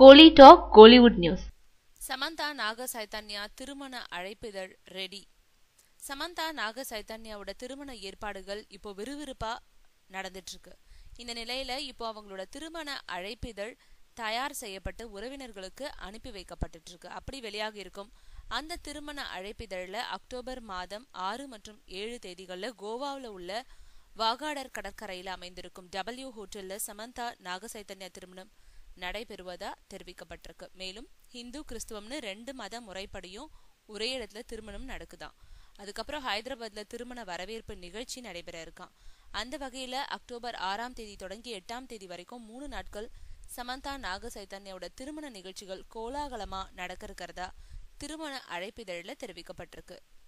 கோலி talk Kollywood news Samantha Naga Chaitanya திருமண அழைப்பிதழ் ready Samantha நாக சைதன்யாவோட திருமண ஏற்பாடுகள் இப்போ விறுவிறுப்பா நடந்துட்டு இருக்கு இந்த நிலையில இப்போ அவங்களோட திருமண அழைப்பிதழ் தயார் செய்யப்பட்டு உறவினர்களுக்கு அனுப்பி வைக்கப்பட்டுட்டு இருக்கு அப்படி வெளியாக இருக்கும் அந்த திருமண அழைப்பிதழில் அக்டோபர் மாதம் ஆறு மற்றும் ஏழு தேதிகளில் கோவாவில் உள்ள வாகாடர் கடற்கரையில் அமைந்திருக்கும் டபிள்யூ ஹோட்டல்ல சமந்தா நாகசைத்தன்யா திருமணம் நடைபெறுவதா தெரிவிக்கப்பட்டிருக்கு மேலும் ஹிந்து கிறிஸ்துவம்னு ரெண்டு மத முறைப்படியும் ஒரே இடத்துல திருமணம் நடக்குதாம் அதுக்கப்புறம் ஹைதராபாத்ல திருமண வரவேற்பு நிகழ்ச்சி நடைபெற இருக்கான் அந்த வகையில அக்டோபர் ஆறாம் தேதி தொடங்கி எட்டாம் தேதி வரைக்கும் மூணு நாட்கள் சமந்தா நாக சைத்தன்யாவோட திருமண நிகழ்ச்சிகள் கோலாகலமா நடக்க இருக்கிறதா திருமண அழைப்பிதழில் தெரிவிக்கப்பட்டிருக்கு